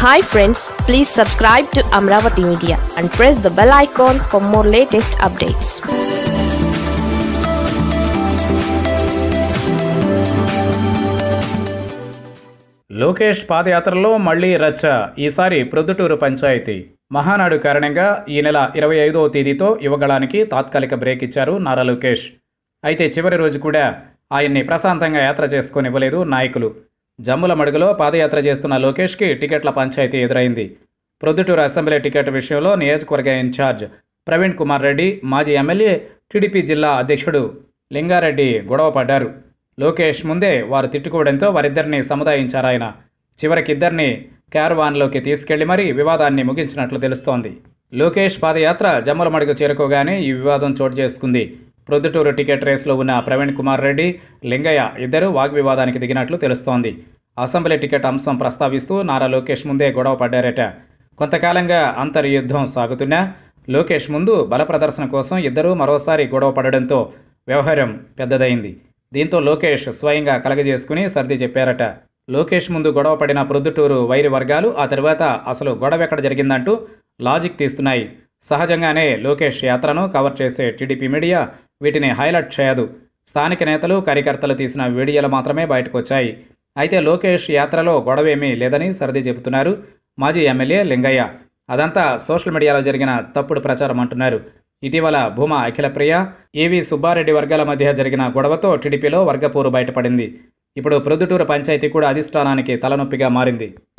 hi friends please subscribe to Amaravati media and press the bell icon for more latest updates Lokesh పాదయాత్రలో మళ్లీ రచ్చ ఈసారి ప్రొద్దుటూరు పంచాయతీ మహానాడు కారణంగా ఈ నెల ఇరవై ఐదవ తేదీతో యువగళానికి తాత్కాలిక బ్రేక్ ఇచ్చారు నారా లోకేష్ అయితే చివరి రోజు కూడా ఆయన్ని ప్రశాంతంగా యాత్ర చేసుకొనివ్వలేదు నాయకులు జమ్ముల మడుగులో పాదయాత్ర చేస్తున్న లోకేష్కి టికెట్ల పంచాయతీ ఎదురైంది ప్రొద్దుటూరు అసెంబ్లీ టికెట్ విషయంలో నియోజకవర్గ ఇన్ఛార్జ్ ప్రవీణ్ కుమార్ రెడ్డి మాజీ ఎమ్మెల్యే టీడీపీ జిల్లా అధ్యక్షుడు లింగారెడ్డి గొడవ పడ్డారు లోకేష్ ముందే వారు తిట్టుకోవడంతో వారిద్దరిని సముదాయించారాయన చివరికి ఇద్దరిని క్యారవాన్లోకి తీసుకెళ్లి మరీ వివాదాన్ని ముగించినట్లు తెలుస్తోంది లోకేష్ పాదయాత్ర జమ్మల మడుగు చేరుకోగానే ఈ వివాదం చోటు చేసుకుంది ప్రొద్దుటూరు టికెట్ రేసులో ఉన్న ప్రవీణ్ కుమార్ రెడ్డి లింగయ్య ఇద్దరు వాగ్వివాదానికి దిగినట్లు తెలుస్తోంది అసెంబ్లీ టికెట్ అంశం ప్రస్తావిస్తూ నారా లోకేష్ ముందే గొడవ పడ్డారట కొంతకాలంగా అంతర్యుద్ధం సాగుతున్నా లోకేష్ ముందు బల ప్రదర్శన కోసం ఇద్దరూ మరోసారి గొడవ పడడంతో వ్యవహారం పెద్దదైంది దీంతో లోకేష్ స్వయంగా కలగజేసుకుని సర్ది చెప్పారట లోకేష్ ముందు గొడవ పడిన ప్రొద్దుటూరు వైరి వర్గాలు ఆ తర్వాత అసలు గొడవ ఎక్కడ జరిగిందంటూ లాజిక్ తీస్తున్నాయి సహజంగానే లోకేష్ యాత్రను కవర్ చేసే టీడీపీ మీడియా వీటిని హైలైట్ చేయదు స్థానిక నేతలు కార్యకర్తలు తీసిన వీడియోలు మాత్రమే బయటకు వచ్చాయి అయితే లోకేష్ యాత్రలో గొడవేమీ లేదని సర్ది చెబుతున్నారు మాజీ ఎమ్మెల్యే లింగయ్య అదంతా సోషల్ మీడియాలో జరిగిన తప్పుడు ప్రచారం అంటున్నారు ఇటీవల భూమా అఖిలప్రియ ఏవి సుబ్బారెడ్డి వర్గాల మధ్య జరిగిన గొడవతో టీడీపీలో వర్గపోరు బయటపడింది ఇప్పుడు ప్రొద్దుటూరు పంచాయతీ కూడా అధిష్టానానికి తలనొప్పిగా మారింది